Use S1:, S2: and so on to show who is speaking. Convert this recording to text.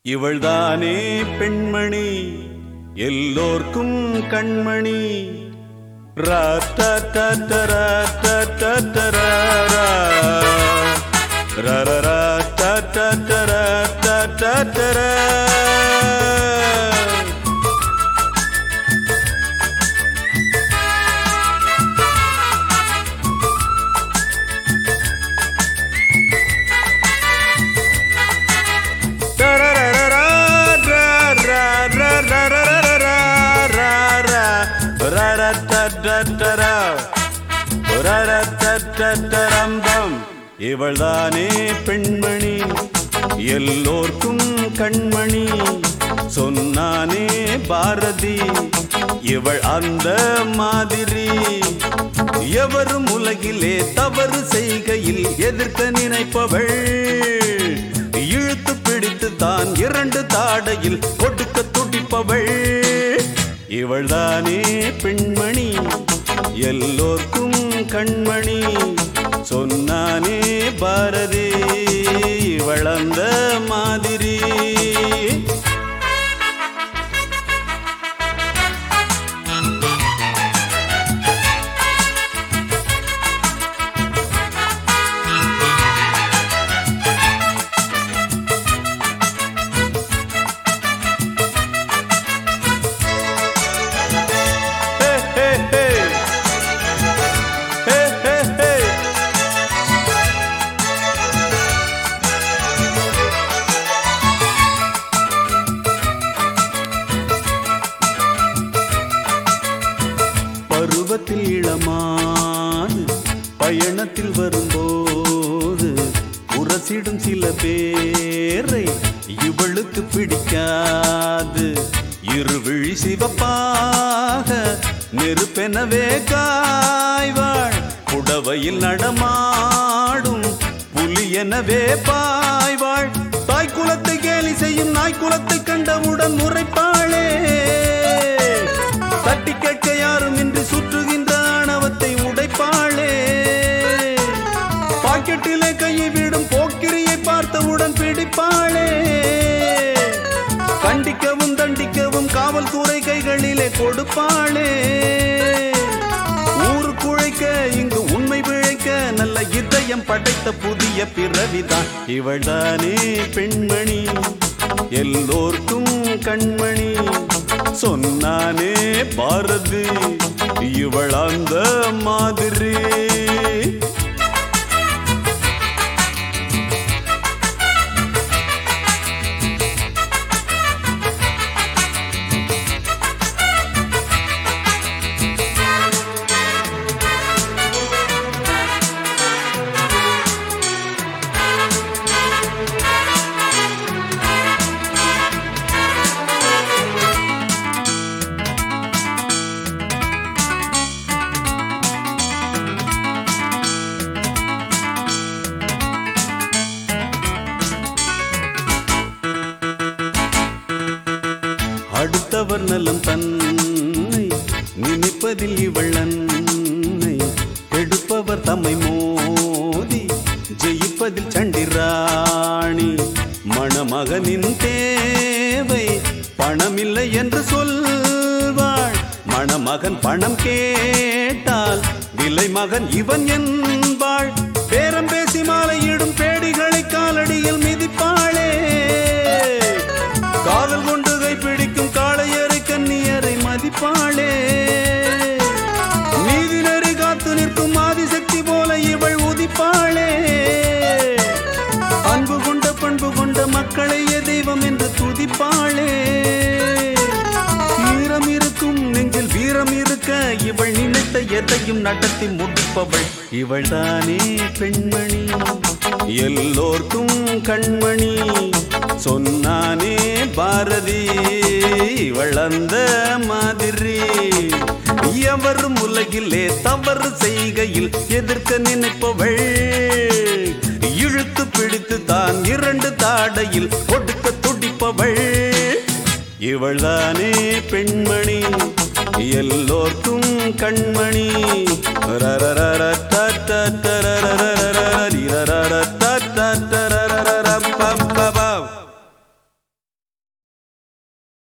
S1: இவள்தானே பெண்மணி எல்லோர்க்கும் கண்மணி ராத்தரரா இவள்தானே பெண்மணி எல்லோர்க்கும் கண்மணி சொன்னானே பாரதி இவள் அந்த மாதிரி எவரும் உலகிலே தவறு செய்கையில் எதிர்க்க நினைப்பவள் இழுத்து பிடித்து தான் இரண்டு தாடையில் கொடுக்க துடிப்பவள் இவள்தானே பெண்மணி எல்லோர்க்கும் கண்மணி சொன்னானே பாரதி இவள் அந்த மாதிரி Hey, hey, hey. Hey, hey, hey. பருவத்தில் இளமாது பயணத்தில் வரும்போது உரசிடும் சில பேரை இவளுக்கு பிடிக்காது இருவிழி சிவப்பாக நெருப்பெனவே காய்வாள் புடவையில் நடமாடும் புலி எனவே பாய்வாள் தாய் குலத்தை கேலி செய்யும் நாய் குலத்தை கண்டவுடன் முறைப்பாளே தட்டி கேட்க யாரும் இன்று சுற்றுகின்ற ஆணவத்தை உடைப்பாளே பாக்கெட்டிலே கையை விடும் போக்கிரியை பார்த்தவுடன் பிடிப்பாளே கண்டிக்கவும் தண்டிக்கவும் காவல்துறை கைகளிலே கொடுப்பாளே ஊரு குழைக்க இங்கு உண்மை பிழைக்க நல்ல இதயம் படைத்த புதிய பிறவிதான் இவள்தானே பெண்மணி எல்லோர்க்கும் கண்மணி சொன்னானே பாரதி இவள் அந்த மாதிரி அடுத்தவர் நலம் தன்னை நினைப்பதில் இவள் அன்னை எடுப்பவர் தம்மை மோதி ஜெயிப்பதில் சண்டிராணி மணமகனின் தேவை பணமில்லை என்று சொல்வாள் மணமகன் பணம் கேட்டால் விலை மகன் இவன் என்பாள் பேரம் பேசி மாலையிடும் பேடிகளை காலடியில் மிதிப்பாளே காதல் கொண்டு கை பிடிக்கும் காளையரை கன்னியரை மதிப்பாளே நீதி நெறி காத்து நிற்கும் ஆதிசக்தி போல இவள் உதிப்பாளே அன்பு கொண்ட பண்பு கொண்ட மக்களையே தெய்வம் என்று துதிப்பாளே வீரம் இருக்கும் நெஞ்சில் வீரம் இருக்க இவள் நினைத்த எதையும் நடத்தி முடிப்பவள் இவள் தானே பெண்மணி எல்லோர்க்கும் கண்மணி சொன்னானே பாரதி இவள் அந்த மாதிரி எவரும் உலகிலே தவறு செய்கையில் எதிர்க்க நினைப்பவள் இழுத்து பிடித்து தான் இரண்டு தாடையில் கொடுக்க துடிப்பவள் இவள்தானே பெண்மணி எல்லோர்க்கும் கண்மணி ரரரர ட ட ட